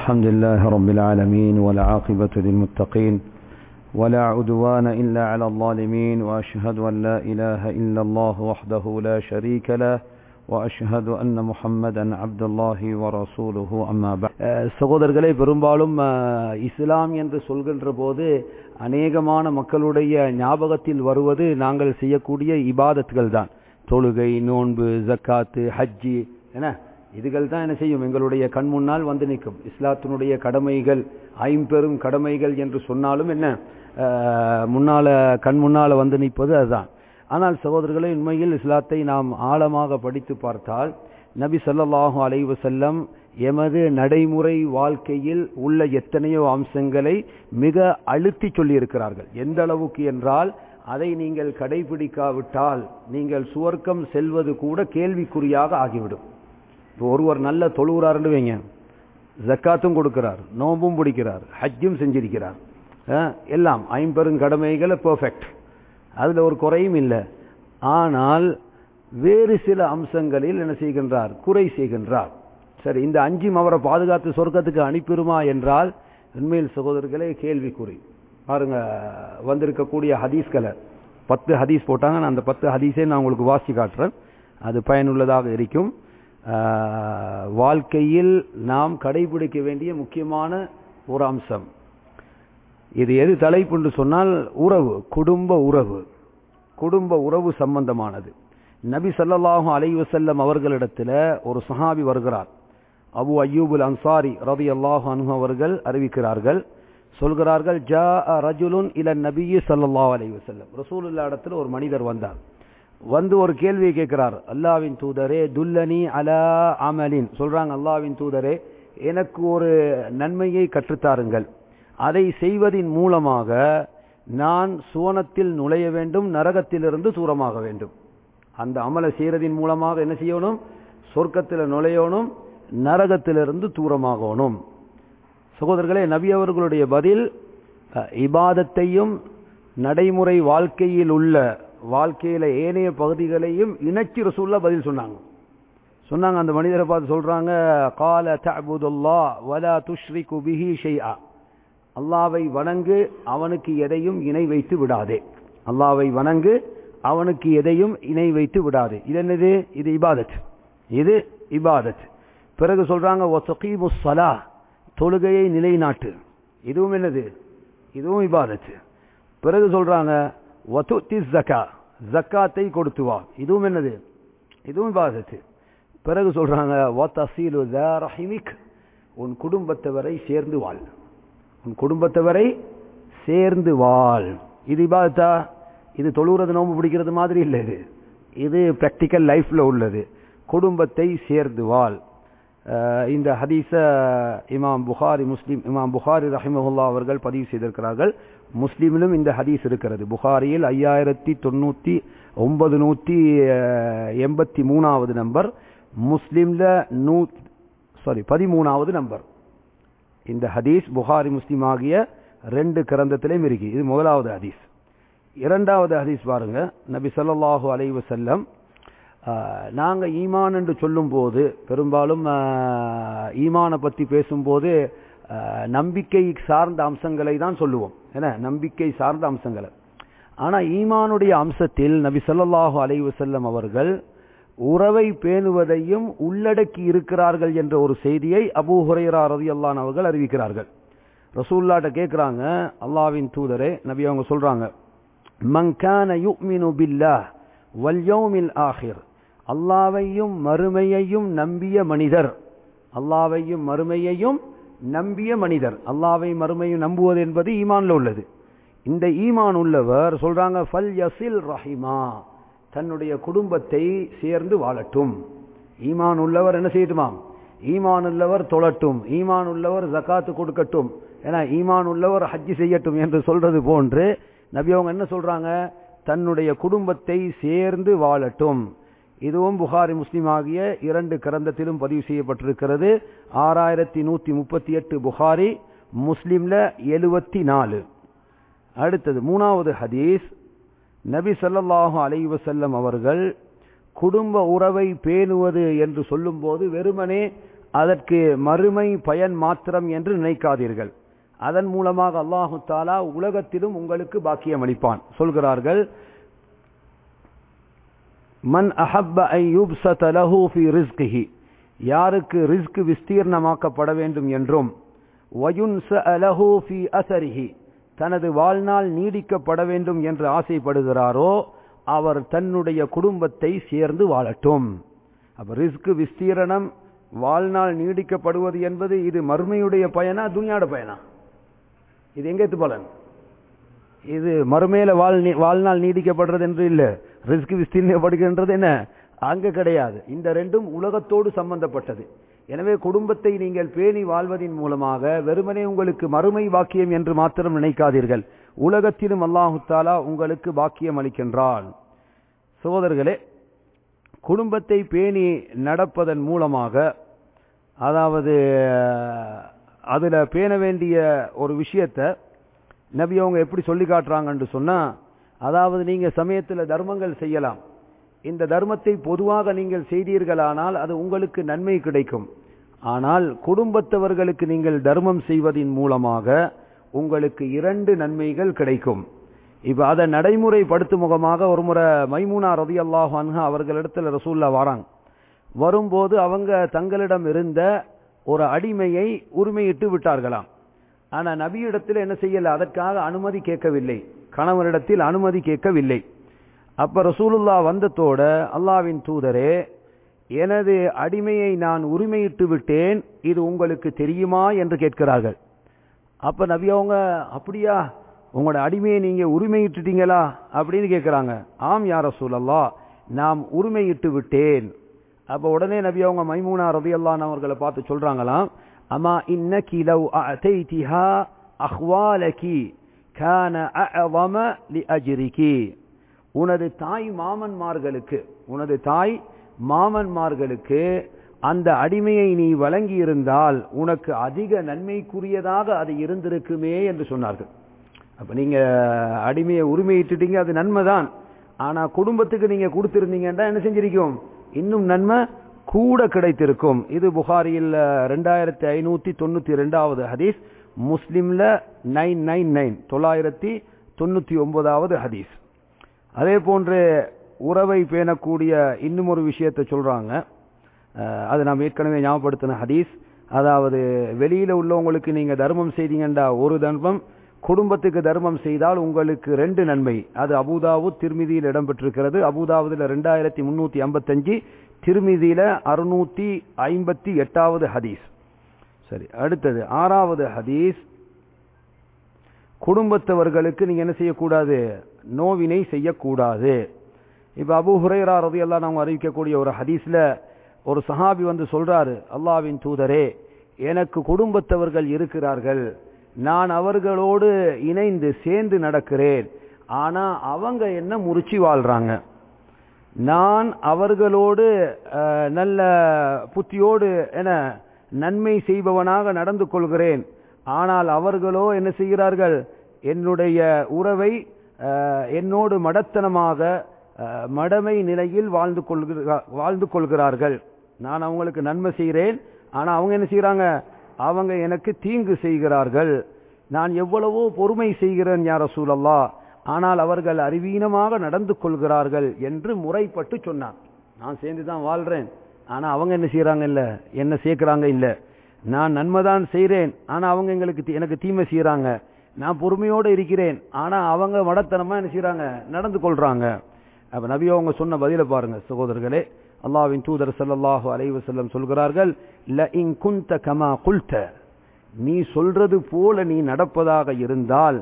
الحمد لله رب العالمين والعاقبة للمتقين ولا عدوان إلا على الظالمين وأشهد أن لا إله إلا الله وحده لا شريك له وأشهد أن محمدا عبد الله ورسوله أما بعد சகோதரர்களே பெரும்பாலும் அஹ், இஸ்லாம் என்று சொல்கின்ற போது அநேகமான மக்களுடைய ஞாபகத்தில் வருவது நாங்கள் செய்யக்கூடிய இபாதத்துகள் தான் தொழுகை நோன்பு ஜக்காத்து ஹஜ்ஜி என்ன இதுகள் தான் என்ன செய்யும் எங்களுடைய கண் முன்னால் வந்து நிற்கும் இஸ்லாத்தினுடைய கடமைகள் ஐம்பெரும் கடமைகள் என்று சொன்னாலும் என்ன அஹ், முன்னால கண் முன்னால வந்து நிற்பது அதுதான் ஆனால் சகோதரர்களே உண்மையில் இஸ்லாத்தை நாம் ஆழமாக படித்து பார்த்தால் நபி ஸல்லல்லாஹு அலைஹி வஸல்லம் எமது நடைமுறை வாழ்க்கையில் உள்ள எத்தனையோ அம்சங்களை மிக அழுத்தி சொல்லியிருக்கிறார்கள் எந்த அளவுக்கு என்றால் அதை நீங்கள் கடைபிடிக்காவிட்டால் நீங்கள் சுவர்க்கம் செல்வது கூட கேள்விக்குறியாக ஆகிவிடும் இப்போ ஒருவர் நல்ல தொழுகிறாருன்னு வைங்க ஜக்காத்தும் கொடுக்கிறார் நோம்பும் பிடிக்கிறார் ஹஜ்ஜும் செஞ்சிருக்கிறார் அஹ், எல்லாம் ஐம்பெரும் கடமைகளை பெர்ஃபெக்ட் அதுல ஒரு குறையும் இல்லை ஆனால் வேறு சில அம்சங்களில் என்ன செய்கின்றார் குறை செய்கின்றார் சரி இந்த அஞ்சும் அவரை பாதுகாத்து சொர்க்கத்துக்கு அனுப்பிடுமா என்றால் உண்மையில் சகோதரர்களே கேள்விக்குறி பாருங்க வந்திருக்கக்கூடிய ஹதீஸ்களை பத்து ஹதீஸ் போட்டாங்க நான் அந்த பத்து ஹதீஸே நான் உங்களுக்கு வாசி காட்டுறேன் அது பயனுள்ளதாக இருக்கும் ஆஹ், வாழ்க்கையில் நாம் கடைபிடிக்க வேண்டிய முக்கியமான ஒரு அம்சம் இது எது தலைப்பு என்று சொன்னால் உறவு குடும்ப உறவு குடும்ப உறவு சம்பந்தமானது நபி ஸல்லல்லாஹு அலைஹி வஸல்லம் அவர்களிடத்தில் ஒரு சஹாபி வருகிறார் அபு அய்யூபுல் அன்சாரி ரலியல்லாஹு அன்ஹு அவர்கள் அறிவிக்கிறார்கள் சொல்கிறார்கள் ஜா ரஜுலுன் இல நபியி ஸல்லல்லாஹு அலைஹி வஸல்லம் ரசூலுல்லாஹ் இடத்துல ஒரு மனிதர் வந்தார் வந்து ஒரு கேள்வியை கேட்கிறார் அல்லாவின் தூதரே துல்லனி அலா அமலின் சொல்றாங்க அல்லாவின் தூதரே எனக்கு ஒரு நன்மையை கற்றுத்தாருங்கள் அதை செய்வதின் மூலமாக நான் சுவனத்தில் நுழைய வேண்டும் நரகத்திலிருந்து தூரமாக வேண்டும் அந்த அமலை செய்யறதின் மூலமாக என்ன செய்யணும் சொர்க்கத்தில் நுழையணும் நரகத்திலிருந்து தூரமாகணும் சகோதரர்களே நபி அவர்களுடைய பதில் அஹ், இபாதத்தையும் நடைமுறை வாழ்க்கையில் உள்ள வாழ்க்கையில ஏனைய பகுதிகளையும் இணைச்சி ரசூல்லா பதில் சொன்னாங்க சொன்னாங்க அந்த மனிதரை பார்த்து சொல்றாங்க கால தஅபுதுல்லா வலா துஷ்ரிகு பிஹி ஷைஆ அல்லாவை வணங்கு அவனுக்கு எதையும் இணை வைத்து விடாதே அல்லாவை வணங்கு அவனுக்கு எதையும் இணை வைத்து விடாதே இது என்னது இது இபாதத் இது இபாதத் பிறகு சொல்றாங்க ஒத்தகீமு ஸலா தொழுகையை நிலைநாட்டு இதுவும் என்னது இதுவும் இபாதத் பிறகு சொல்றாங்க வதுத்தி ஜக்கா ஜக்காத்தை கொடுத்து வா இதுவும் என்னது இதுவும் இபாதத் பிறகு சொல்றாங்க வத்தசீலு ذا ரஹிமிக் உன் குடும்பத்தவரை சேர்ந்து வாழ் உன் குடும்பத்தவரை சேர்ந்து வாழ் இது இபாதத்தா இது தொழுகிறது நோம்பு பிடிக்கிறது மாதிரி இல்லை இது இது பிராக்டிக்கல் லைஃப்ல உள்ளது குடும்பத்தை சேர்ந்து வாழ் அஹ் இந்த ஹதீஸ இமாம் புகாரி முஸ்லிம் இமாம் புகாரி ரஹிமஹுல்லா அவர்கள் பதிவு செய்திருக்கிறார்கள் முஸ்லிமிலும் இந்த ஹதீஸ் இருக்கிறது புகாரியில் ஐயாயிரத்தி தொண்ணூத்தி ஒன்பது நூத்தி அஹ், எண்பத்தி மூணாவது நம்பர் முஸ்லிம்ல நூ சாரி பதிமூணாவது நம்பர் இந்த ஹதீஸ் புகாரி முஸ்லிம் ஆகிய ரெண்டு கிரந்தத்திலையும் இருக்கு இது முதலாவது ஹதீஸ் இரண்டாவது ஹதீஸ் பாருங்க நபி ஸல்லல்லாஹு அலைஹி வஸல்லம் ஆஹ், நாங்க ஈமான் என்று சொல்லும்போது பெரும்பாலும் ஆஹ், ஈமானை பத்தி பேசும்போது ஆஹ், நம்பிக்கை சார்ந்த அம்சங்களை தான் சொல்லுவோம் என்ன நம்பிக்கை சார்ந்த அம்சங்களை ஆனா ஈமானுடைய அம்சத்தில் நபி ஸல்லல்லாஹு அலைஹி வஸல்லம் அவர்கள் உறவை பேணுவதையும் உள்ளடக்கி இருக்கிறார்கள் என்ற ஒரு செய்தியை அபூ ஹுரைரா ரலியல்லாஹு அவர்கள் அறிவிக்கிறார்கள் ரசூல்லாட்ட கேட்குறாங்க அல்லாவின் தூதரே நபி அவங்க சொல்றாங்க மன் கான யுக்மினு பில்லாஹ் வல் யௌமில் ஆஹிர் அல்லாவையும் மறுமையையும் நம்பிய மனிதர் அல்லாவையும் மறுமையையும் நம்பிய மனிதர் அல்லாவை மறுமையும் நம்புவது என்பது ஈமான்ல உள்ளது இந்த ஈமான் உள்ளவர் சொல்றாங்க ஃபல் யசில் ரஹிமா தன்னுடைய குடும்பத்தை சேர்ந்து வாழட்டும் ஈமான் உள்ளவர் என்ன செய்யட்டுமாம் ஈமான் உள்ளவர் தொழட்டும் ஈமான் உள்ளவர் ஜகாத்து கொடுக்கட்டும் ஏன்னா ஈமான் உள்ளவர் ஹஜ்ஜி செய்யட்டும் என்று சொல்றது போன்று நபி அவங்க என்ன சொல்றாங்க தன்னுடைய குடும்பத்தை சேர்ந்து வாழட்டும் இதுவும் புகாரி முஸ்லிம் ஆகிய இரண்டு கிரந்தத்திலும் பதிவு செய்யப்பட்டிருக்கிறது ஆறாயிரத்தி நூத்தி முப்பத்தி எட்டு புகாரி முஸ்லிம்ல எழுவத்தி நாலு அடுத்தது மூணாவது ஹதீஸ் நபி ஸல்லல்லாஹு அலைஹி வஸல்லம் அவர்கள் குடும்ப உறவை பேணுவது என்று சொல்லும்போது வெறுமனே அதற்கு மறுமை பயன் மாத்திரம் என்று நினைக்காதீர்கள் அதன் மூலமாக அல்லாஹு தாலா உலகத்திலும் உங்களுக்கு பாக்கியம் அளிப்பான் சொல்கிறார்கள் மன் அஹப்ப ஐ யுப்சத லஹு ஃபி ரிஸ்கிஹி யாருக்கு ரிஸ்க் விஸ்தீர்ணமாக்கப்பட வேண்டும் என்றும் வயுன்ச லஹு ஃபி அசரிஹி தனது வாழ்நாள் நீடிக்கப்பட வேண்டும் என்று ஆசைப்படுகிறாரோ அவர் தன்னுடைய குடும்பத்தை சேர்ந்து வாழட்டும் அப்ப ரிஸ்க் விஸ்தீரணம் வாழ்நாள் நீடிக்கப்படுவது என்பது இது மறுமையுடைய பயனா துன்யாட பயனா இது எங்கேத்து பலன் இது மறுமையில வாழ் வாழ்நாள் நீடிக்கப்படுறது என்று இல்ல ரிஸ்க் விஸ்தீர்ணப்படுகின்றது என்ன அங்க கிடையாது இந்த ரெண்டும் உலகத்தோடு சம்பந்தப்பட்டது எனவே குடும்பத்தை நீங்கள் பேணி வாழ்வதின் மூலமாக வெறுமனே உங்களுக்கு மறுமை பாக்கியம் என்று மாத்திரம் நினைக்காதீர்கள் உலகத்திலும் அல்லாஹு தாலா உங்களுக்கு பாக்கியம் அளிக்கின்றான் சகோதரர்களே குடும்பத்தை பேணி நடப்பதன் மூலமாக அதாவது அதுல பேண வேண்டிய ஒரு விஷயத்த நபி அவங்க எப்படி சொல்லி காட்டுறாங்கன்னு சொன்னா அதாவது நீங்க சமயத்தில் தர்மங்கள் செய்யலாம் இந்த தர்மத்தை பொதுவாக நீங்கள் செய்தீர்களானால் அது உங்களுக்கு நன்மை கிடைக்கும் ஆனால் குடும்பத்தவர்களுக்கு நீங்கள் தர்மம் செய்வதின் மூலமாக உங்களுக்கு இரண்டு நன்மைகள் கிடைக்கும் இப்ப அதை நடைமுறைப்படுத்தும் முகமாக ஒரு முறை மைமூனா ரதி அல்லாஹான்ஹா அவர்களிடத்தில் ரசூல்லா வராங்க வரும்போது அவங்க தங்களிடம் இருந்த ஒரு அடிமையை உரிமையிட்டு விட்டார்களாம் ஆனா நபியிடத்தில் என்ன செய்யல அதற்காக அனுமதி கேட்கவில்லை கணவனிடத்தில் அனுமதி கேட்கவில்லை அப்ப ரசூலுல்லா வந்ததோட அல்லாவின் தூதரே எனது அடிமையை நான் உரிமையிட்டு விட்டேன் இது உங்களுக்கு தெரியுமா என்று கேட்கிறார்கள் அப்ப நபி அவங்க அப்படியா உங்களோட அடிமையை நீங்க உரிமையிட்டுட்டீங்களா அப்படின்னு கேட்கிறாங்க ஆம் யார சூழல்லா நாம் உரிமையிட்டு விட்டேன் அப்ப உடனே நபி அவங்க மைமூனா ரதி அல்லான் அவர்களை பார்த்து சொல்றாங்களாம் அம்மா இன்னக்கி லவ் அதைதிஹா அஹ்வாலகி கான அஅவம லி அஜ்ரிகி உனது தாய் மாமன்மார்களுக்கு உனது தாய் மாமன்மார்களுக்கு அந்த அடிமையை நீ வழங்கி இருந்தால் உனக்கு அதிக நன்மைக்குரியதாக அது இருந்திருக்குமே என்று சொன்னார்கள் அப்ப நீங்க அடிமையை உரிமையிட்டுட்டீங்க அது நன்மைதான் ஆனா குடும்பத்துக்கு நீங்க கொடுத்திருந்தீங்கன்னா என்ன செஞ்சிருக்கும் இன்னும் நன்மை கூட கிடைத்திருக்கும் இது புகாரியில் ரெண்டாயிரத்தி ஐநூத்தி தொண்ணூத்தி ரெண்டாவது ஹதீஸ் முஸ்லிம்ல நைன் நைன் நைன் தொள்ளாயிரத்தி தொண்ணூத்தி ஒன்பதாவது ஹதீஸ் அதே போன்று உறவை பேணக்கூடிய இன்னும் ஒரு விஷயத்தை சொல்றாங்க அது நாம் ஏற்கனவே ஞாபகப்படுத்தின ஹதீஸ் அதாவது வெளியில உள்ளவங்களுக்கு நீங்க தர்மம் செய்தீங்கண்டா ஒரு தர்மம் குடும்பத்துக்கு தர்மம் செய்தால் உங்களுக்கு ரெண்டு நன்மை அது அபுதாவுத் திருமிதியில் இடம்பெற்றிருக்கிறது அபுதாவுதுல ரெண்டாயிரத்தி முன்னூத்தி ஐம்பத்தஞ்சு திருமிதியில அறுநூத்தி ஐம்பத்தி எட்டாவது ஹதீஸ் சரி அடுத்தது ஆறாவது ஹதீஸ் குடும்பத்தவர்களுக்கு நீங்க என்ன செய்யக்கூடாது நோவினை செய்யக்கூடாது இப்ப அபு ஹுரைரா ரதி எல்லாம் நாங்க அறிவிக்கக்கூடிய ஒரு ஹதீஸ்ல ஒரு சஹாபி வந்து சொல்றாரு அல்லாவின் தூதரே எனக்கு குடும்பத்தவர்கள் இருக்கிறார்கள் நான் அவர்களோடு இணைந்து சேர்ந்து நடக்கிறேன் ஆனா அவங்க என்ன முறிச்சு வாழ்றாங்க நான் அவர்களோடு நல்ல புத்தியோடு என நன்மை செய்பவனாக நடந்து கொள்கிறேன் ஆனால் அவர்களோ என்ன செய்கிறார்கள் என்னுடைய உறவை என்னோடு மடத்தனமாக மடமை நிலையில் வாழ்ந்து கொள்கிற வாழ்ந்து கொள்கிறார்கள் நான் அவங்களுக்கு நன்மை செய்கிறேன் ஆனா அவங்க என்ன செய்யறாங்க அவங்க எனக்கு தீங்கு செய்கிறார்கள் நான் எவ்வளவோ பொறுமை செய்கிறேன் யார சூழல்லா ஆனால் அவர்கள் அறிவீனமாக நடந்து கொள்கிறார்கள் என்று முறைப்பட்டு சொன்னான் நான் சேர்ந்து தான் வாழ்றேன் ஆனா அவங்க என்ன செய்யறாங்க இல்ல என்ன சேர்க்கிறாங்க இல்ல நான் நன்மைதான் செய்கிறேன் ஆனா அவங்க எங்களுக்கு எனக்கு தீமை செய்யறாங்க நான் பொறுமையோடு இருக்கிறேன் ஆனா அவங்க மடத்தனமா என்ன செய்யறாங்க நடந்து கொள்றாங்க அப்ப நபி அவங்க சொன்ன பதில பாருங்க சகோதரர்களே அல்லாவின் தூதர் சல்லாஹூ அலைவசல்லம் சொல்கிறார்கள் ல இன் குந்த கமா குல்த நீ சொல்றது போல நீ நடப்பதாக இருந்தால்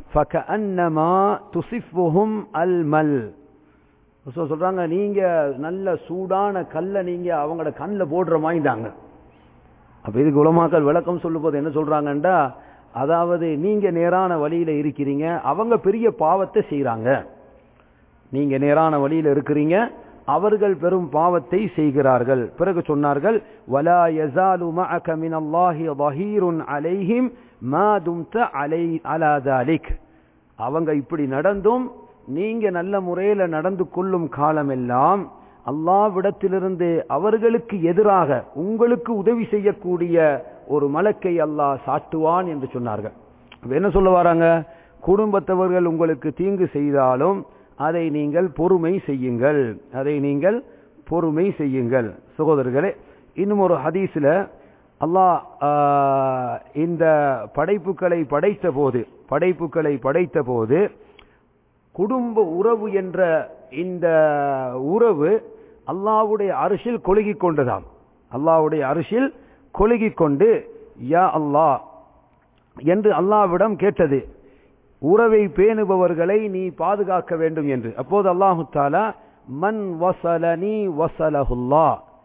அல்மல் சொல்றாங்க நீங்க நல்ல சூடான கல்ல நீங்க அவங்களோட கண்ணில் போடுற மாதிரிதாங்க அப்ப இதுக்கு உலமாக்கள் விளக்கம் சொல்லும் போது என்ன சொல்றாங்கன்றா அதாவது நீங்க நேரான வழியில இருக்கிறீங்க அவங்க பெரிய பாவத்தை செய்யறாங்க நீங்க நேரான வழியில இருக்கிறீங்க அவர்கள் பெரும் பாவத்தை செய்கிறார்கள் பிறகு சொன்னார்கள் வலா யசாலு மஅக மினல்லாஹி ظهீருன் அலைஹிம் மா தும்த அலை அலா ذلك அவங்க இப்படி நடந்தும் நீங்க நல்ல முறையில நடந்து கொள்ளும் காலமெல்லாம் அல்லாவிடத்திலிருந்து அவர்களுக்கு எதிராக உங்களுக்கு உதவி செய்யக்கூடிய ஒரு மலக்கை அல்லாஹ் சாட்டுவான் என்று சொன்னார்கள் அப்ப என்ன சொல்ல வராங்க குடும்பத்தவர்கள் உங்களுக்கு தீங்கு செய்தாலும் அதை நீங்கள் பொறுமை செய்யுங்கள் அதை நீங்கள் பொறுமை செய்யுங்கள் சகோதரர்களே இன்னும் ஒரு ஹதீஸ்ல அல்லாஹ் ஆஹ், இந்த படைப்புகளை படைத்த போது படைப்புகளை படைத்த போது குடும்ப உறவு என்ற இந்த உறவு அல்லாஹ்வுடைய அரிசில் கொழுகிக் கொண்டதாம் அல்லாஹ்வுடைய அரிசில் கொழுகிக் கொண்டு யா அல்லாஹ் என்று அல்லாஹ்விடம் கேட்டது உறவை பேணுபவர்களை நீ பாதுகாக்க வேண்டும் என்று அப்போது அல்லாஹு தாலா மன் வசலனி வசலஹுல்லா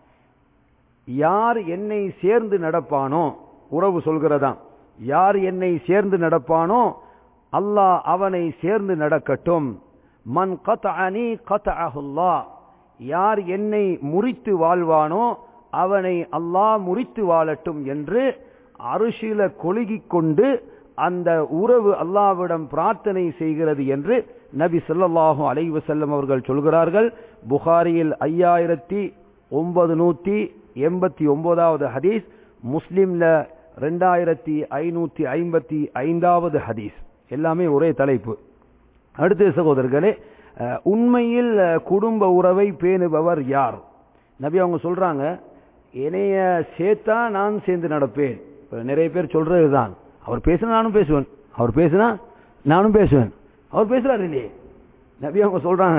யார் என்னை சேர்ந்து நடப்பானோ உறவு சொல்கிறதாம் யார் என்னை சேர்ந்து நடப்பானோ அல்லாஹ் அவனை சேர்ந்து நடக்கட்டும் மன் கத்அனி கத்அஹுல்லா யார் என்னை முறித்து வாழ்வானோ அவனை அல்லாஹ் முறித்து வாழட்டும் என்று அரிசில கொழுகிக் கொண்டு அந்த உறவு அல்லாவிடம் பிரார்த்தனை செய்கிறது என்று நபி ஸல்லல்லாஹு அலைஹி வஸல்லம் அவர்கள் சொல்கிறார்கள் புகாரியில் ஐயாயிரத்தி ஒன்பது நூத்தி எண்பத்தி ஒன்பதாவது ஹதீஸ் முஸ்லிம்ல ரெண்டாயிரத்தி ஐநூத்தி ஐம்பத்தி ஐந்தாவது ஹதீஸ் எல்லாமே ஒரே தலைப்பு அடுத்த சகோதரர்களே அஹ், உண்மையில் அஹ், குடும்ப உறவை பேணுபவர் யார் நபி அவங்க சொல்றாங்க என்னைய சேர்த்தா நான் சேர்ந்து நடப்பேன் இப்ப நிறைய பேர் சொல்றதுதான் அவர் பேசினா நானும் பேசுவேன் அவர் பேசினா நானும் பேசுவேன் அவர் பேசுறாரு இல்லையே நபி அவங்க சொல்றாங்க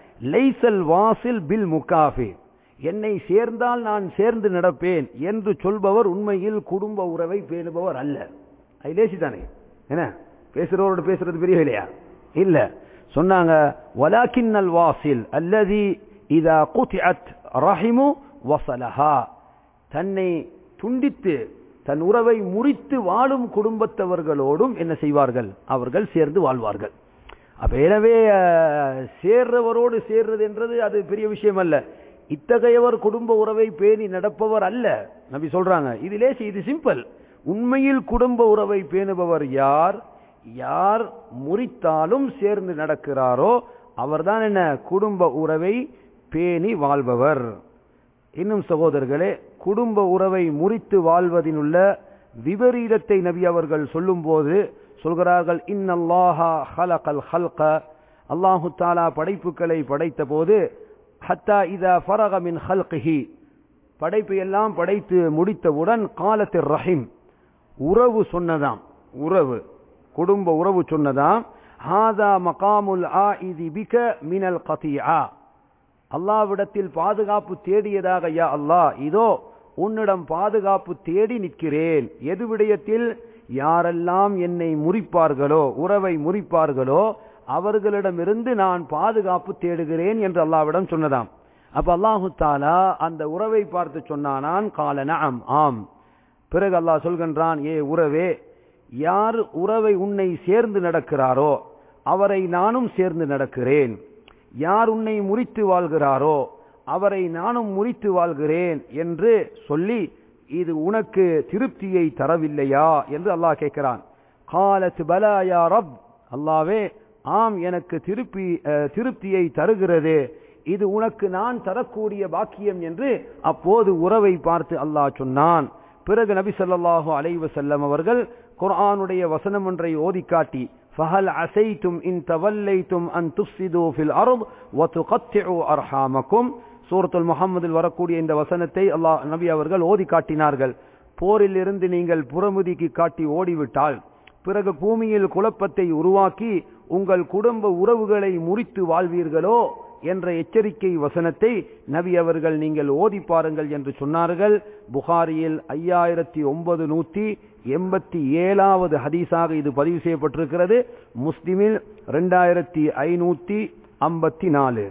லைசல் வாசில் பில் முக்காஃபி என்னை சேர்ந்தால் நான் சேர்ந்து நடப்பேன் என்று சொல்பவர் உண்மையில் குடும்ப உறவை பேணுபவர் அல்ல அது லேசி தானே என்ன பேசுறவரோட பேசுறது பெரிய இல்லையா இல்ல சொன்னாங்க வலாக்கின்னல் வாசில் அல்லதி இதா குத்திஅத் ரஹிமு வசலஹா தன்னை துண்டித்து தன் உறவை முறித்து வாழும் குடும்பத்தவர்களோடும் என்ன செய்வார்கள் அவர்கள் சேர்ந்து வாழ்வார்கள் அப்ப எனவே அஹ், சேர்றவரோடு சேர்றது என்றது அது பெரிய விஷயம் அல்ல இத்தகையவர் குடும்ப உறவை பேணி நடப்பவர் அல்ல நபி சொல்றாங்க இது லேசி இது சிம்பிள் உண்மையில் குடும்ப உறவை பேணுபவர் யார் யார் முறித்தாலும் சேர்ந்து நடக்கிறாரோ அவர்தான் என்ன குடும்ப உறவை பேணி வாழ்பவர் இன்னும் சகோதரர்களே குடும்ப உறவை முறித்து வாழ்வதினுள்ள விபரீதத்தை நபி அவர்கள் சொல்லும்போது சொல்கிறார்கள் இன்னல்லாஹா ஹலகல் ஹல்க அல்லாஹு தாலா படைப்புகளை படைத்த போது ஹத்தா இதா ஃபரக மின் ஹல்கிஹி படைப்பு எல்லாம் படைத்து முடித்தவுடன் காலத்தில் ரஹிம் உறவு சொன்னதாம் உறவு குடும்ப உறவு சொன்னதாம் ஹாதா மகாமுல் ஆஇதி பிக மினல் கதியா அல்லாவிடத்தில் பாதுகாப்பு தேடியதாக யா அல்லாஹ் இதோ உன்னிடம் பாதுகாப்பு தேடி நிற்கிறேன் எது விடயத்தில் யாரெல்லாம் என்னை முறிப்பார்களோ உறவை முறிப்பார்களோ அவர்களிடமிருந்து நான் பாதுகாப்பு தேடுகிறேன் என்று அல்லாவிடம் சொன்னதாம் அப்ப அல்லாஹு தாலா அந்த உறவை பார்த்து சொன்னானான் கால நஅம் ஆம் பிறகு அல்லாஹ் சொல்கின்றான் ஏ உறவே யார் உறவை உன்னை சேர்ந்து நடக்கிறாரோ அவரை நானும் சேர்ந்து நடக்கிறேன் யார் உன்னை முறித்து வாழ்கிறாரோ அவரை நானும் முறித்து வாழ்கிறேன் என்று சொல்லி இது உனக்கு திருப்தியை தரவில்லையா என்று அல்லாஹ் கேட்கிறான் காலத் பலா யா ரப் அல்லாவே ஆம் எனக்கு திருப்பி அஹ், திருப்தியை தருகிறது இது உனக்கு நான் தரக்கூடிய பாக்கியம் என்று அப்போது உறவை பார்த்து அல்லாஹ் சொன்னான் பிறகு நபி ஸல்லல்லாஹு அலைஹி வஸல்லம் அவர்கள் குர்ஆனுடைய வசனம் ஒன்றை ஓதி காட்டி ஃபஹல் அசைத்தும் இன் தவல்லைத்தும் அன் துஃப்ஸிது ஃபில் அர்த் வ துகத்திஉ அர்ஹாமக்கும் சூரத்துல் முஹம்மதில் வரக்கூடிய இந்த வசனத்தை அல்லாஹ் நபி அவர்கள் ஓதி காட்டினார்கள் போரில் இருந்து நீங்கள் புறமுதிக்கு காட்டி ஓடிவிட்டால் பிறகு பூமியில் குழப்பத்தை உருவாக்கி உங்கள் குடும்ப உறவுகளை முறித்து வாழ்வீர்களோ என்ற எச்சரிக்கை வசனத்தை நபி அவர்கள் நீங்கள் ஓதி பாருங்கள் என்று சொன்னார்கள் புகாரியில் ஐயாயிரத்தி ஒன்பது நூத்தி எண்பத்தி ஏழாவது ஹதீஸாக இது பதிவு செய்யப்பட்டிருக்கிறது முஸ்லிமில் ரெண்டாயிரத்தி ஐநூத்தி ஐம்பத்தி நாலு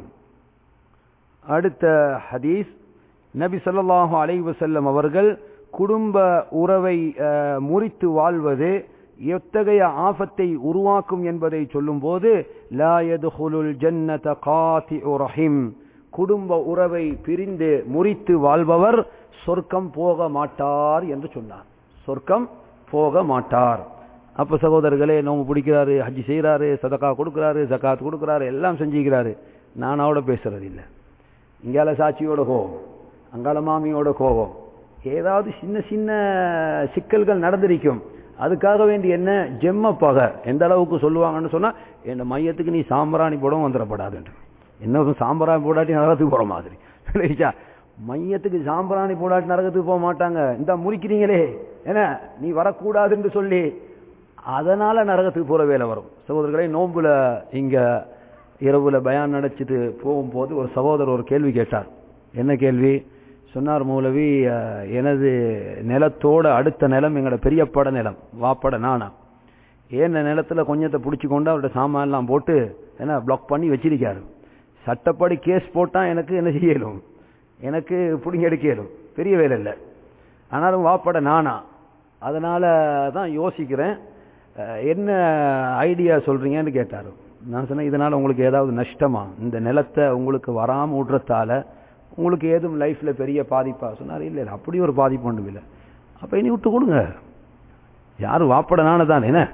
அடுத்த ஹதீஸ் நபி ஸல்லல்லாஹு அலைஹி வஸல்லம் அவர்கள் குடும்ப உறவை அஹ், முறித்து வாழ்வது எத்தகைய ஆபத்தை உருவாக்கும் என்பதை சொல்லும்போது லா யதுகுலுல் ஜன்னத காத்திஉ ரஹிம் குடும்ப உறவை பிரிந்து முறித்து வாழ்பவர் சொர்க்கம் போக மாட்டார் என்று சொன்னார் சொர்க்கம் போக மாட்டார் அப்ப சகோதரர்களே நோம்பு பிடிக்கிறாரு ஹஜ்ஜி செய்யறாரு சதக்கா கொடுக்கிறாரு ஜகாத் கொடுக்கிறாரு எல்லாம் செஞ்சுக்கிறாரு நான் அவட பேசுறது இல்லை இங்கால சாட்சியோட கோபம் அங்கால மாமியோட கோபம் ஏதாவது சின்ன சின்ன சிக்கல்கள் நடந்திருக்கும் அதுக்காக வேண்டி என்ன ஜெம்ம பகை எந்த அளவுக்கு சொல்லுவாங்கன்னு சொன்னா என் மையத்துக்கு நீ சாம்பிராணி போடவும் வந்துடப்படாது என்ன சாம்பிராணி போடாட்டி நரகத்துக்கு போற மாதிரி இல்லையா மையத்துக்கு சாம்பிராணி போடாட்டி நரகத்துக்கு போக மாட்டாங்க இந்த முறிக்கிறீங்களே என்ன நீ வரக்கூடாதுன்னு சொல்லி அதனால நரகத்துக்கு போற வேலை வரும் சகோதரர்களே நோம்புல இங்க இரவுல பயான் நடச்சிட்டு போகும்போது ஒரு சகோதரர் ஒரு கேள்வி கேட்டார் என்ன கேள்வி சொன்னார் மூலவி அஹ், எனது நிலத்தோட அடுத்த நிலம் எங்களோட பெரியப்பட நிலம் வாப்பட நானா ஏன் நிலத்துல கொஞ்சத்தை பிடிச்சி கொண்டு அவரோட சாமான்லாம் போட்டு என்ன பிளாக் பண்ணி வச்சிருக்காரு சட்டப்படி கேஸ் போட்டா எனக்கு என்ன செய்யலும் எனக்கு பிடிங்க எடுக்கலும் பெரிய வேலை இல்லை ஆனாலும் வாப்பட நானா அதனால தான் யோசிக்கிறேன் அஹ், என்ன ஐடியா சொல்றீங்கன்னு கேட்டாரு நான் சொன்னேன் இதனால உங்களுக்கு ஏதாவது நஷ்டமா இந்த நிலத்தை உங்களுக்கு வராம விடுறதால உங்களுக்கு ஏதும் லைஃப்ல பெரிய பாதிப்பா சொன்னார் இல்ல இல்ல அப்படி ஒரு பாதிப்பு ஒன்றும் இல்லை அப்ப இனி விட்டு கொடுங்க யாரு வாப்பட நானு தான் என்ன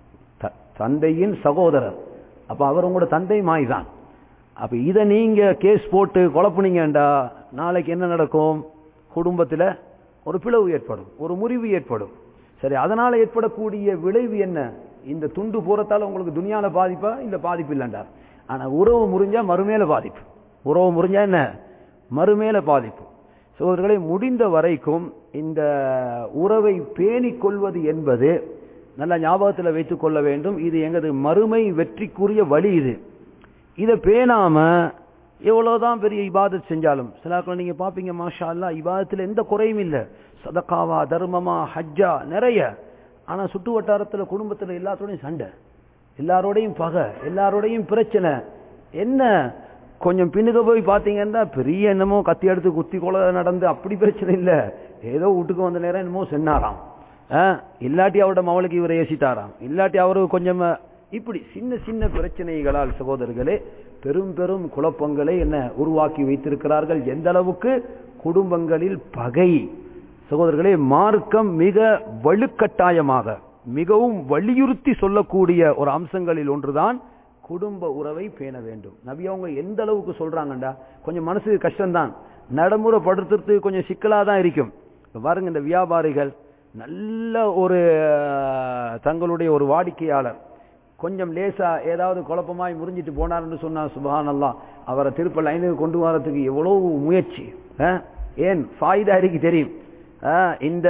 த- தந்தையின் சகோதரர் அப்ப அவர் உங்களோட தந்தை மாய் தான் அப்ப இத நீங்க கேஸ் போட்டு குழப்புனீங்கண்டா நாளைக்கு என்ன நடக்கும் குடும்பத்துல ஒரு பிளவு ஏற்படும் ஒரு முறிவு ஏற்படும் சரி அதனால ஏற்படக்கூடிய விளைவு என்ன இந்த துண்டு போறதால உங்களுக்கு துனியால பாதிப்பா இல்ல பாதிப்பு இல்லைண்டா ஆனா உறவு முறிஞ்சா மறுமேல பாதிப்பு உறவு முறிஞ்சா என்ன மறுமேல பாதிப்பு சகோதரர்களை முடிந்த வரைக்கும் இந்த உறவை பேணிக் கொள்வது என்பது நல்ல ஞாபகத்தில் வைத்துக் கொள்ள வேண்டும் இது எங்கது மறுமை வெற்றிக்குரிய வழி இது இதை பேணாம எவ்வளவுதான் பெரிய இபாதத் செஞ்சாலும் சிலாக்கள் நீங்க பாப்பீங்க மாஷா அல்லாஹ் இபாதத்துல எந்த குறையும் இல்ல சதக்காவா தர்மமா ஹஜ்ஜா நிறைய ஆனா சுட்டு வட்டாரத்துல குடும்பத்துல எல்லாத்தோடையும் சண்டை எல்லாரோடையும் பகை எல்லாரோடையும் பிரச்சனை என்ன கொஞ்சம் பின்னுக்கு போய் பாத்தீங்கன்னா பெரிய என்னமோ கத்தி எடுத்து குத்தி கொலை நடந்து அப்படி பிரச்சனை இல்ல ஏதோ வீட்டுக்கு வந்த நேரம் என்னமோ சென்னாராம் ஆ, இல்லாட்டி அவரோட மவளுக்கு இவரை ஏசிட்டாராம் இல்லாட்டி அவரு கொஞ்சம் இப்படி சின்ன சின்ன பிரச்சனைகளால் சகோதரர்களே பெரும் பெரும் குழப்பங்களை என்ன உருவாக்கி வைத்திருக்கிறார்கள் எந்த அளவுக்கு குடும்பங்களில் பகை சகோதரர்களே மார்க்கம் மிக வலுக்கட்டாயமாக மிகவும் வலியுறுத்தி சொல்லக்கூடிய ஒரு அம்சங்களில் ஒன்றுதான் குடும்ப உறவை பேண வேண்டும் நபி அவங்க எந்த அளவுக்கு சொல்றாங்கண்டா கொஞ்சம் மனசுக்கு கஷ்டம்தான் நடைமுறைப்படுத்துறதுக்கு கொஞ்சம் சிக்கலா தான் இருக்கும் இப்ப பாருங்க இந்த வியாபாரிகள் நல்ல ஒரு அஹ், தங்களுடைய ஒரு வாடிக்கையாளர் கொஞ்சம் லேசா ஏதாவது குழப்பமாய் முறிஞ்சிட்டு போனார்னு சொன்னா சுபஹானல்லாஹ் அவரை திருப்ப லைனுக்கு கொண்டு வரதுக்கு எவ்வளவு முயற்சி அஹ்? ஏன் ஃபாயிதா இருக்கு தெரியும் அஹ், இந்த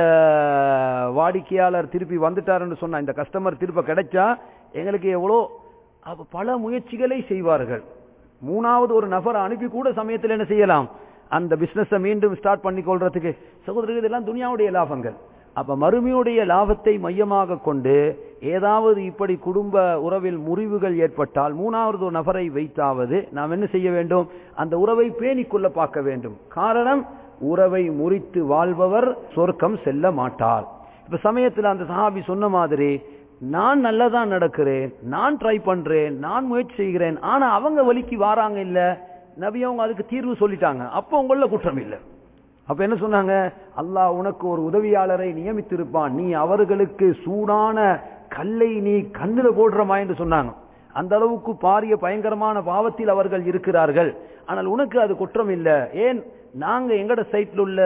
வாடிக்கையாளர் திருப்பி வந்துட்டாருன்னு சொன்னா இந்த கஸ்டமர் திருப்ப கிடைச்சா எங்களுக்கு எவ்வளோ அப்ப பல முயற்சிகளை செய்வார்கள் மூணாவது ஒரு நபரை அனுப்பி கூட சமயத்தில் என்ன செய்யலாம் அந்த பிசினஸை மீண்டும் ஸ்டார்ட் பண்ணி கொள்றதுக்கு சகோதரர்கள் இதெல்லாம் துனியாவுடைய லாபங்கள் அப்ப மறுமையுடைய லாபத்தை மையமாக கொண்டு ஏதாவது இப்படி குடும்ப உறவில் முறிவுகள் ஏற்பட்டால் மூணாவது ஒரு நபரை வைத்தாவது நாம் என்ன செய்ய வேண்டும் அந்த உறவை பேணிக் கொள்ள பார்க்க வேண்டும் காரணம் உறவை முறித்து வாழ்பவர் சொர்க்கம் செல்ல மாட்டார் இப்ப சமயத்துல அந்த சஹாபி சொன்ன மாதிரி நான் நல்லதா நடக்கிறேன் நான் ட்ரை பண்றேன் நான் முயற்சி செய்கிறேன் ஆனா அவங்க வலிக்கு வாராங்க இல்ல நபி அவங்க அதுக்கு தீர்வு சொல்லிட்டாங்க அப்ப உங்கள குற்றம் இல்லை அப்ப என்ன சொன்னாங்க அல்லாஹ் உனக்கு ஒரு உதவியாளரை நியமித்திருப்பான் நீ அவர்களுக்கு சூடான கல்லை நீ கண்ணுல போடுறமா என்று சொன்னாங்க அந்த அளவுக்கு பாரிய பயங்கரமான பாவத்தில் அவர்கள் இருக்கிறார்கள் ஆனால் உனக்கு அது குற்றம் இல்லை ஏன் நாங்க எங்கட சைட்ல உள்ள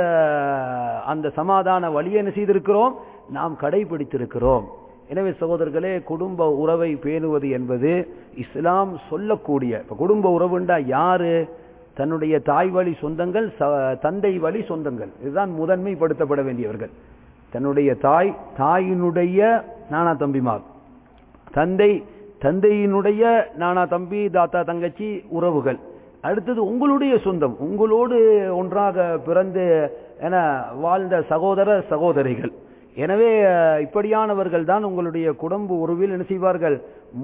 அந்த சமாதான வழியை என்ன செய்திருக்கிறோம் நாம் கடைபிடித்திருக்கிறோம் எனவே சகோதரர்களே குடும்ப உறவை பேணுவது என்பது இஸ்லாம் சொல்லக்கூடிய இப்ப குடும்ப உறவுண்டா யாரு தன்னுடைய தாய் வழி சொந்தங்கள் ச- தந்தை வழி சொந்தங்கள் இதுதான் முதன்மைப்படுத்தப்பட வேண்டியவர்கள் தன்னுடைய தாய் தாயினுடைய நானா தம்பிமார் தந்தை தந்தையினுடைய நானா தம்பி தாத்தா தங்கச்சி உறவுகள் அடுத்தது உங்களுடைய சொந்தம் உங்களோடு ஒன்றாக பிறந்து என வாழ்ந்த சகோதர சகோதரிகள் எனவே அஹ், இப்படியானவர்கள் தான் உங்களுடைய குடும்ப உறவில் என்ன செய்வார்கள்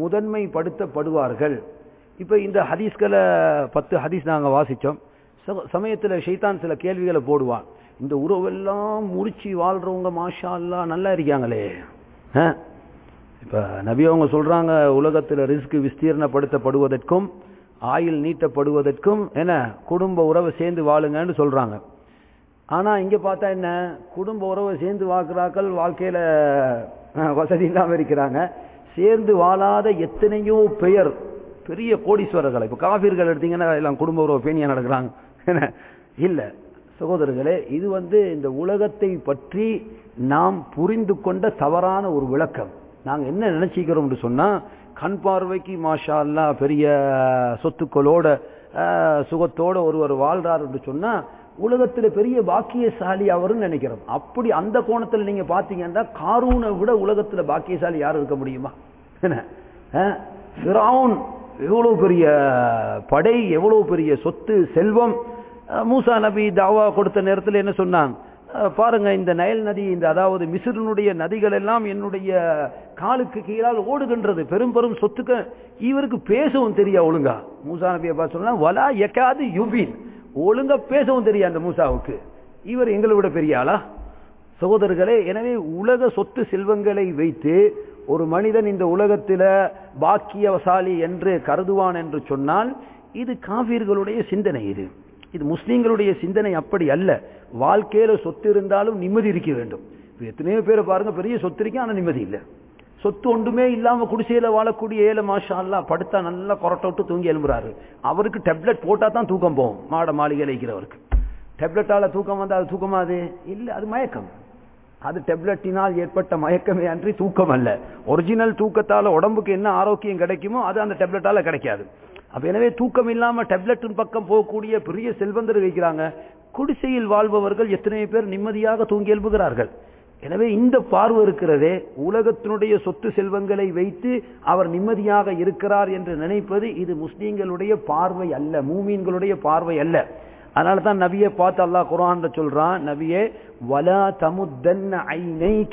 முதன்மைப்படுத்தப்படுவார்கள் இப்ப இந்த ஹதீஸ்களை பத்து ஹதீஸ் நாங்க வாசிச்சோம் ச- சமயத்துல ஷைத்தான் சில கேள்விகளை போடுவான் இந்த உறவெல்லாம் முறிச்சு வாழ்றவங்க மாஷா அல்லாஹ் நல்லா இருக்காங்களே ஆ? இப்ப நபி அவங்க சொல்றாங்க உலகத்துல ரிஸ்க் விஸ்தீர்ணப்படுத்தப்படுவதற்கும் ஆயுள் நீட்டப்படுவதற்கும் என்ன குடும்ப உறவை சேர்ந்து வாழுங்கன்னு சொல்றாங்க ஆனா இங்க பார்த்தா என்ன குடும்ப உறவை சேர்ந்து வாழ்க்கிறார்கள் வாழ்க்கையில அஹ், வசதி இல்லாம இருக்கிறாங்க சேர்ந்து வாழாத எத்தனையோ பெயர் பெரிய கோடீஸ்வரர்கள் இப்ப காபீர்கள் எடுத்தீங்கன்னா எல்லாம் குடும்ப உறவு பேணியா நடக்கிறாங்க இல்ல சகோதரர்களே இது வந்து இந்த உலகத்தை பற்றி நாம் புரிந்து கொண்ட தவறான ஒரு விளக்கம் நாங்க என்ன நினைச்சிக்கிறோம் சொன்னா கண் பார்வைக்கு மாஷா அல்லா பெரிய சொத்துக்களோட அஹ், சுகத்தோட ஒருவர் வாழ்றார் என்று சொன்னா உலகத்துல பெரிய பாக்கியசாலி அவருன்னு நினைக்கிறோம் அப்படி அந்த கோணத்துல நீங்க பாத்தீங்கன்னா காரூனை விட உலகத்துல பாக்கியசாலி யாரும் இருக்க முடியுமா என்ன அஹ், ஃபிரௌன் எவ்வளவு பெரிய படை எவ்வளவு பெரிய சொத்து செல்வம் அஹ், மூசா நபி தாவா கொடுத்த நேரத்தில் என்ன சொன்னாங்க அஹ், பாருங்க இந்த நயல் நதி இந்த அதாவது மிஸ்ரினுடைய நதிகள் எல்லாம் என்னுடைய காலுக்கு கீழால் ஓடுகின்றது பெரும் பெரும் சொத்துக்கு இவருக்கு பேசவும் தெரியா ஒழுங்கா மூசா நபியை பார்த்து சொன்னா வலா எக்காது யுபீன் ஒழுங்கா பேசவும் தெரியா அந்த மூசாவுக்கு இவர் எங்களை விட பெரிய ஆளா சகோதரர்களே எனவே உலக சொத்து செல்வங்களை வைத்து ஒரு மனிதன் இந்த உலகத்தில பாக்கியவசாலி என்று கருதுவான் என்று சொன்னால் இது காவிர்களுடைய சிந்தனை இது இது முஸ்லீம்களுடைய சிந்தனை அப்படி அல்ல வாழ்க்கையில சொத்து இருந்தாலும் நிம்மதி இருக்க வேண்டும் இப்ப எத்தனையோ பேரை பாருங்க பெரிய சொத்து இருக்கு ஆனா நிம்மதி இல்லை சொத்து ஒன்றுமே இல்லாம குடிசையில வாழக்கூடிய ஏழை மாஷா அல்லா படுத்தா நல்லா கொரட்டை விட்டு தூங்கி எழும்புறாரு அவருக்கு டெப்லெட் போட்டா தான் தூக்கம் போகும் மாட மாளிகையில் இருக்கிறவருக்கு டெப்லெட்டால தூக்கம் வந்தா அது தூக்கமா அது இல்ல அது மயக்கம் அது டெப்லெட்டினால் ஏற்பட்ட மயக்கமே அன்றி தூக்கம் அல்ல ஒரிஜினல் தூக்கத்தால உடம்புக்கு என்ன ஆரோக்கியம் கிடைக்குமோ அது அந்த டெப்லெட்டால கிடைக்காது அப்ப எனவே தூக்கம் இல்லாம டெப்லெட்டின் பக்கம் போகக்கூடிய பெரிய செல்வந்தர் வைக்கிறாங்க குடிசையில் வாழ்பவர்கள் எத்தனை பேர் நிம்மதியாக தூங்கி எழுப்புகிறார்கள் எனவே இந்த பார்வை இருக்கிறதே உலகத்தினுடைய சொத்து செல்வங்களை வைத்து அவர் நிம்மதியாக இருக்கிறார் என்று நினைப்பது இது முஸ்லீம்களுடைய பார்வை அல்ல மூமீன்களுடைய பார்வை அல்ல அதனால தான் நபியை பார்த்து அல்லாஹ் குர்ஆன்ல சொல்றான் நபியே வலா தமுத்தன்ன ஐனைக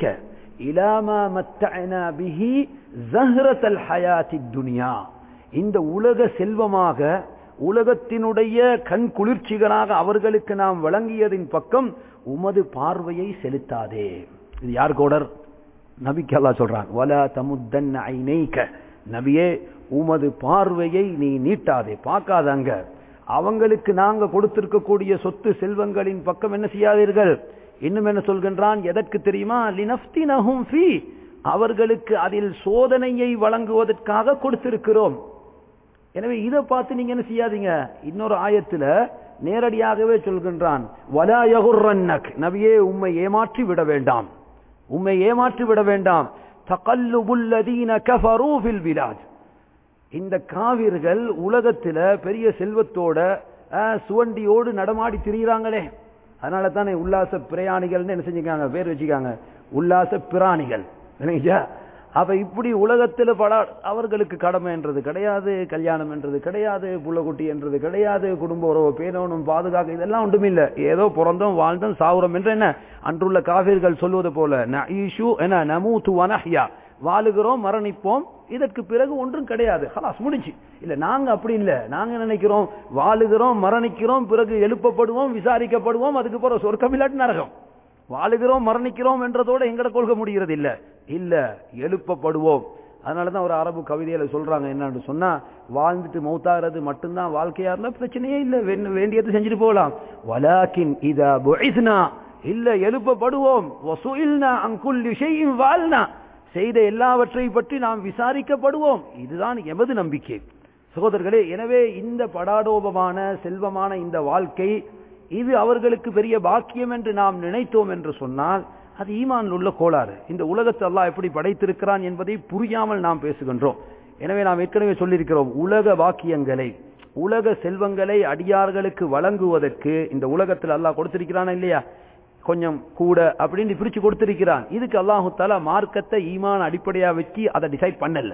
இலாமா மத்தஅனா பிஹி ஜஹ்ரத்தல் ஹயாத்தித் துனியா இந்த உலக செல்வமாக உலகத்தினுடைய கண் குளிர்ச்சிகளாக அவர்களுக்கு நாம் வழங்கியதின் பக்கம் உமது பார்வையை செலுத்தாதே இது யார் கோடர் நபிக்கு அல்லாஹ் சொல்றான் வலா தமுத்தன்ன ஐனைக நபியே உமது பார்வையை நீ நீட்டாதே பார்க்காதங்க அவங்களுக்கு நாங்க கொடுத்திருக்கக்கூடிய சொத்து செல்வங்களின் பக்கம் என்ன செய்யாதீர்கள் இன்னும் என்ன சொல்கின்றான் எதற்கு தெரியுமா லினஃப்தினஹும் ஃபீ அவர்களுக்கு அதில் சோதனையை வழங்குவதற்காக கொடுத்திருக்கிறோம் எனவே இதை பார்த்து நீங்க என்ன செய்யாதீங்க இன்னொரு ஆயத்துல நேரடியாகவே சொல்கின்றான் வலா யகுர்ரன்னக் நபியே உம்மை ஏமாற்றி விட வேண்டாம் உம்மை ஏமாற்றி விட வேண்டாம் தகல்லுபுல்லதீன கஃபரூ ஃபில் பிலாத் இந்த காவிர்கள் உலகத்துல பெரிய செல்வத்தோட அஹ், சுவண்டியோடு நடமாடி திரியிறாங்களே அதனால தானே உல்லாச பிரயாணிகள்னு என்ன செஞ்சுக்காங்க பேர் வச்சுக்காங்க உல்லாச பிராணிகள் இல்லைங்களா அப்ப இப்படி உலகத்துல பல அவர்களுக்கு கடமை என்றது கிடையாது கல்யாணம் என்றது கிடையாது புள்ளக்குட்டி என்றது கிடையாது குடும்ப உறவு பேணணும் பாதுகாக்க இதெல்லாம் ஒன்றுமில்ல ஏதோ பிறந்தோம் வாழ்ந்தோம் சாவுரம் என்று என்ன அன்றுள்ள காவிர்கள் சொல்வது போல நஈஷு என நமூத்து வனஹ்யா வாழுகிறோம் மரணிப்போம் இதற்கு பிறகு ஒன்றும் கிடையாது ஹலாஸ் முடிஞ்சு இல்ல நாங்க அப்படி இல்ல நாங்க நினைக்கிறோம் வாழுகிறோம் மரணிக்கிறோம் பிறகு எழுப்பப்படுவோம் விசாரிக்கப்படுவோம் அதுக்கு பிறகு சொர்க்கம் இல்லாட்டி நரகம் வாழுகிறோம் மரணிக்கிறோம் என்றதோட எங்கட கொள்கை முடிகிறது இல்ல இல்ல எழுப்பப்படுவோம் அதனாலதான் ஒரு அரபு கவிதையில சொல்றாங்க என்னன்னு சொன்னா வாழ்ந்துட்டு மௌத்தாகிறது மட்டும்தான் வாழ்க்கையா இருந்தா பிரச்சனையே இல்ல வேண்- வேண்டியது செஞ்சுட்டு போகலாம் வலாக்கின் இதா புஇஸ்னா இல்ல எழுப்பப்படுவோம் வசூல்னா அங்குல் விஷயம் வாழ்னா செய்த எல்லாவற்றை பற்றி நாம் விசாரிக்கப்படுவோம் இதுதான் எமது நம்பிக்கை சகோதரர்களே எனவே இந்த படாடோபமான செல்வமான இந்த வாழ்க்கை இது அவர்களுக்கு பெரிய பாக்கியம் என்று நாம் நினைத்தோம் என்று சொன்னால் அது ஈமான் உள்ள கோளாறு இந்த உலகத்தை அல்லாஹ் எப்படி படைத்திருக்கிறான் என்பதை புரியாமல் நாம் பேசுகின்றோம் எனவே நாம் ஏற்கனவே சொல்லியிருக்கிறோம் உலக பாக்கியங்களை உலக செல்வங்களை அடியார்களுக்கு வழங்குவதற்கு இந்த உலகத்தில் அல்லாஹ் கொடுத்திருக்கிறானா இல்லையா கொஞ்சம் கூட அப்படின்னு பிரிச்சு கொடுத்திருக்கிறான் இதுக்கு அல்லாஹு தாலா மார்க்கத்தை ஈமான் அடிப்படையா வச்சு அதை டிசைட் பண்ணல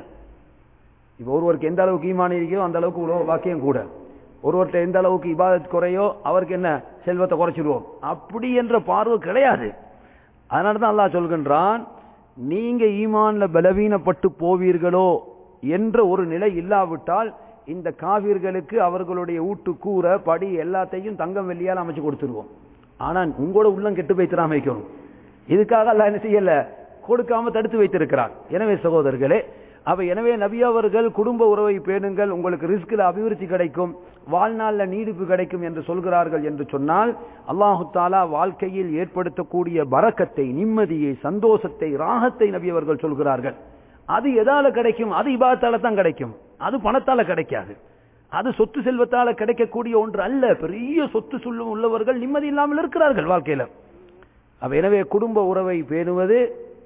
இப்ப ஒருவருக்கு எந்த அளவுக்கு ஈமான் இருக்கோ அந்த அளவுக்கு உலக வாக்கியம் கூட ஒருவர்கிட்ட எந்த அளவுக்கு இபாதத் குறையோ அவருக்கு என்ன செல்வத்தை குறைச்சிருவோம் அப்படி என்ற பார்வை கிடையாது அதனால தான் அல்லாஹ் சொல்கின்றான் நீங்க ஈமான்ல பலவீனப்பட்டு போவீர்களோ என்ற ஒரு நிலை இல்லாவிட்டால் இந்த காவிர்களுக்கு அவர்களுடைய ஊட்டு கூரை படி எல்லாத்தையும் தங்கம் வெள்ளியால் அமைச்சு கொடுத்துருவோம் ஆனா உங்களோட உள்ளம் கெட்டு போய் திராம வைக்கணும் இதுக்காக அல்லாஹ் என்ன செய்யல கொடுக்காம தடுத்து வைத்திருக்கிறான் எனவே சகோதரர்களே அப்ப எனவே நபி அவர்கள் குடும்ப உறவை பேணுங்கள் உங்களுக்கு ரிஸ்கில் அபிவிருத்தி கிடைக்கும் வாழ்நாள்ல நீடிப்பு கிடைக்கும் என்று சொல்கிறார்கள் என்று சொன்னால் அல்லாஹு தாலா வாழ்க்கையில் ஏற்படுத்தக்கூடிய பரக்கத்தை நிம்மதியை சந்தோஷத்தை ராகத்தை நபி அவர்கள் சொல்கிறார்கள் அது எதால கிடைக்கும் அது இபாத்தால தான் கிடைக்கும் அது பணத்தால கிடைக்காது அது சொத்து செல்வத்தால கிடைக்கக்கூடிய ஒன்று அல்ல பெரிய சொத்து சொல்லும் உள்ளவர்கள் நிம்மதி இல்லாமல் இருக்கிறார்கள் வாழ்க்கையில அப்ப எனவே குடும்ப உறவை பேணுவது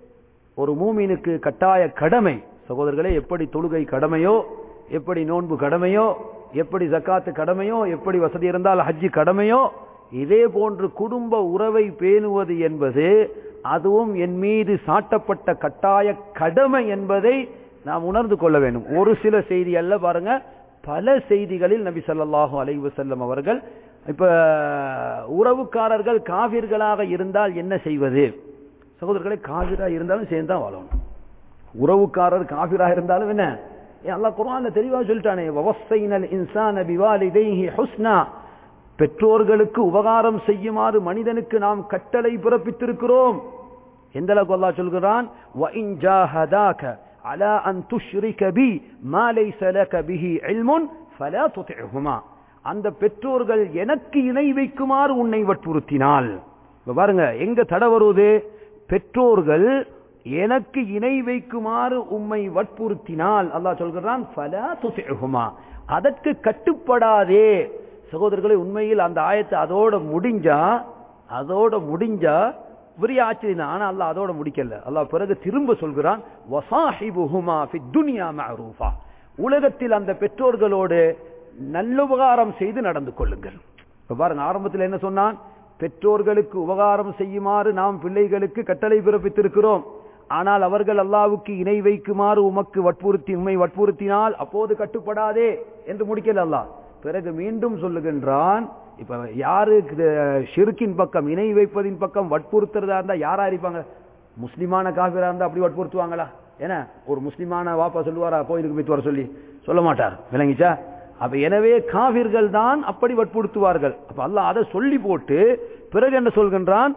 ஒரு மூமினுக்கு கட்டாய கடமை சகோதரர்களே எப்படி தொழுகை கடமையோ எப்படி நோன்பு கடமையோ எப்படி ஜக்காத்து கடமையோ எப்படி வசதி இருந்தால் ஹஜ்ஜி கடமையோ இதே போன்று குடும்ப உறவை பேணுவது என்பது அதுவும் என் மீது சாட்டப்பட்ட கட்டாய கடமை என்பதை நாம் உணர்ந்து கொள்ள வேண்டும் ஒரு சில செய்தி அல்ல பாருங்க பல செய்திகளில் நபி ஸல்லல்லாஹு அலைஹி வஸல்லம் அவர்கள் இப்ப உறவுக்காரர்கள் காவிர்களாக இருந்தால் என்ன செய்வது சகோதரர்களே காவிரா இருந்தாலும் சேர்ந்து தான் வாழணும் உறவுக்காரர் காபிரா இருந்தாலும் என்ன ஏன் அல்லாஹ் குர்ஆன்ல தெளிவா சொல்லிட்டானே வவஸ்ஸைனல் இன்சான பிவாலிதைஹி ஹுஸ்னா பெற்றோர்களுக்கு உபகாரம் செய்யுமாறு மனிதனுக்கு நாம் கட்டளை பிறப்பித்திருக்கிறோம் எந்த அளவுக்கு அல்லாஹ் சொல்கிறான் வ இன் ஜாஹதாக அலா அன் துஷ்ரிக பி மா லைஸ லக பிஹி இல்முன் ஃபலா துதிஹுமா அந்த பெற்றோர்கள் எனக்கு இணை வைக்குமாறு உன்னை வற்புறுத்தினால் இப்ப பாருங்க எங்க தடை வருவது பெற்றோர்கள் எனக்கு இணை வைக்குமாறு உம்மை வற்புறுத்தினால் அல்லாஹ் சொல்கிறான் ஃபலா துதிஹுமா அதற்கு கட்டுப்படாதே சகோதரர்களே உண்மையில் அந்த ஆயத்தை அதோட முடிஞ்சா அதோட முடிஞ்சா பெரிய ஆச்சரியம் தான். ஆனா அல்லாஹ் அதோட முடிக்கல அல்லாஹ் பிறகு திரும்ப சொல்கிறான் வசாஹிபுஹுமா ஃபி துன்யா மஅரூஃபா உலகத்தில் அந்த பெற்றோர்களோடு நல்லுபகாரம் செய்து நடந்து கொள்ளுங்கள் இப்ப பாருங்க ஆரம்பத்தில் என்ன சொன்னான் பெற்றோர்களுக்கு உபகாரம் செய்யுமாறு நாம் பிள்ளைகளுக்கு கட்டளை பிறப்பித்திருக்கிறோம் ஆனால் அவர்கள் அல்லாவுக்கு இணை வைக்குமாறு உமக்கு வற்புறுத்தி உண்மை வற்புறுத்தினால் அப்போது கட்டுப்படாதே என்று முடிக்கல அல்லாஹ் பிறகு மீண்டும் சொல்லுகின்றான் இப்ப யாரு ஷிருக்கின் பக்கம் இணை வைப்பதின் பக்கம் வற்புறுத்துறதா இருந்தா யாரா இருப்பாங்க முஸ்லிமான காபிரா இருந்தா அப்படி வற்புறுத்துவாங்களா ஏன்னா ஒரு முஸ்லிமான வாப்பா சொல்லுவாரா கோயிலுக்கு போயிட்டு வர சொல்லி சொல்ல மாட்டார் விளங்கிச்சா அப்ப எனவே காவிர்கள் தான் அப்படி வற்புறுத்துவார்கள் அப்ப அல்லாஹ் அதை சொல்லி போட்டு பிறகு என்ன சொல்கின்றான்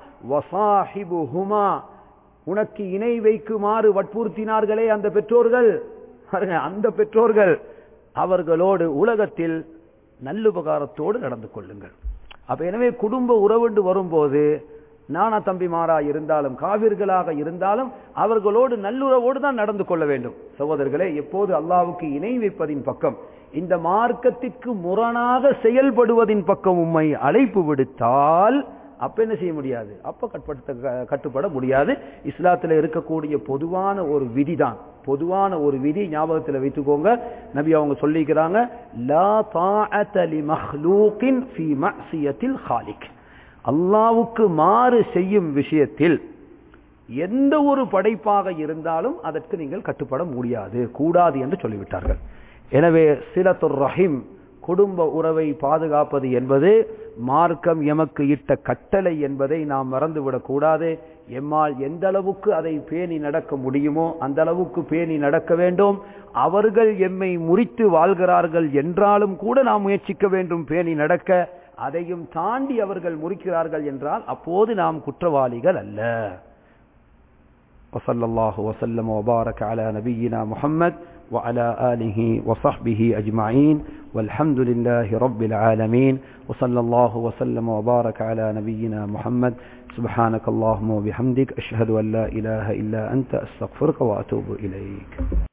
வசாஹிபுஹுமா உனக்கு இணை வைக்குமாறு வற்புறுத்தினார்களே அந்த பெற்றோர்கள் பாருங்க, அந்த பெற்றோர்கள் அவர்களோடு உலகத்தில் நல்லுபகாரத்தோடு நடந்து கொள்ளுங்கள் அப்ப எனவே குடும்ப உறவுண்டு வரும்போது நானா தம்பிமாரா இருந்தாலும் காவிர்களாக இருந்தாலும் அவர்களோடு நல்லுறவோடு தான் நடந்து கொள்ள வேண்டும் சகோதரர்களே எப்போது அல்லாவுக்கு இணை வைப்பதின் பக்கம் இந்த மார்க்கத்திற்கு முரணாக செயல்படுவதின் பக்கம் உம்மை அழைப்பு விடுத்தால் அப்ப என்ன செய்ய முடியாது அப்ப கட்டுப்படுத்த கட்டுப்பட முடியாது இஸ்லாத்துல இருக்கக்கூடிய பொதுவான ஒரு விதிதான் பொதுவான ஒரு விதி ஞாபகத்தில் வைத்துக்கோங்க நபி அவங்க சொல்லிக்கிறாங்க லா தாஅத லி மஹ்லூகின் ஃபீ மஅசியத்தில் ஹாலிக் அல்லாவுக்கு மாறு செய்யும் விஷயத்தில் எந்த ஒரு படைப்பாக இருந்தாலும் அதற்கு நீங்கள் கட்டுப்பட முடியாது கூடாது என்று சொல்லிவிட்டார்கள் எனவே சிலத்துர் ரஹிம் குடும்ப உறவை பாதுகாப்பது என்பது மார்க்கம் எமக்கு இட்ட கட்டளை என்பதை நாம் மறந்துவிடக் கூடாது எம்மால் எந்த அளவுக்கு அதை பேணி நடக்க முடியுமோ அந்த அளவுக்கு பேணி நடக்க வேண்டும் அவர்கள் எம்மை முறித்து வாழ்கிறார்கள் என்றாலும் கூட நாம் முயற்சிக்க வேண்டும் பேணி நடக்க அதையும் தாண்டி அவர்கள் முறிக்கிறார்கள் என்றால் அப்போது நாம் குற்றவாளிகள் அல்ல وصلى الله وسلم وبارك على نبينا محمد وعلى آله وصحبه أجمعين والحمد لله رب العالمين وصلى الله وسلم وبارك على نبينا محمد سبحانك اللهم وبحمدك أشهد أن لا إله إلا أنت أستغفرك وأتوب إليك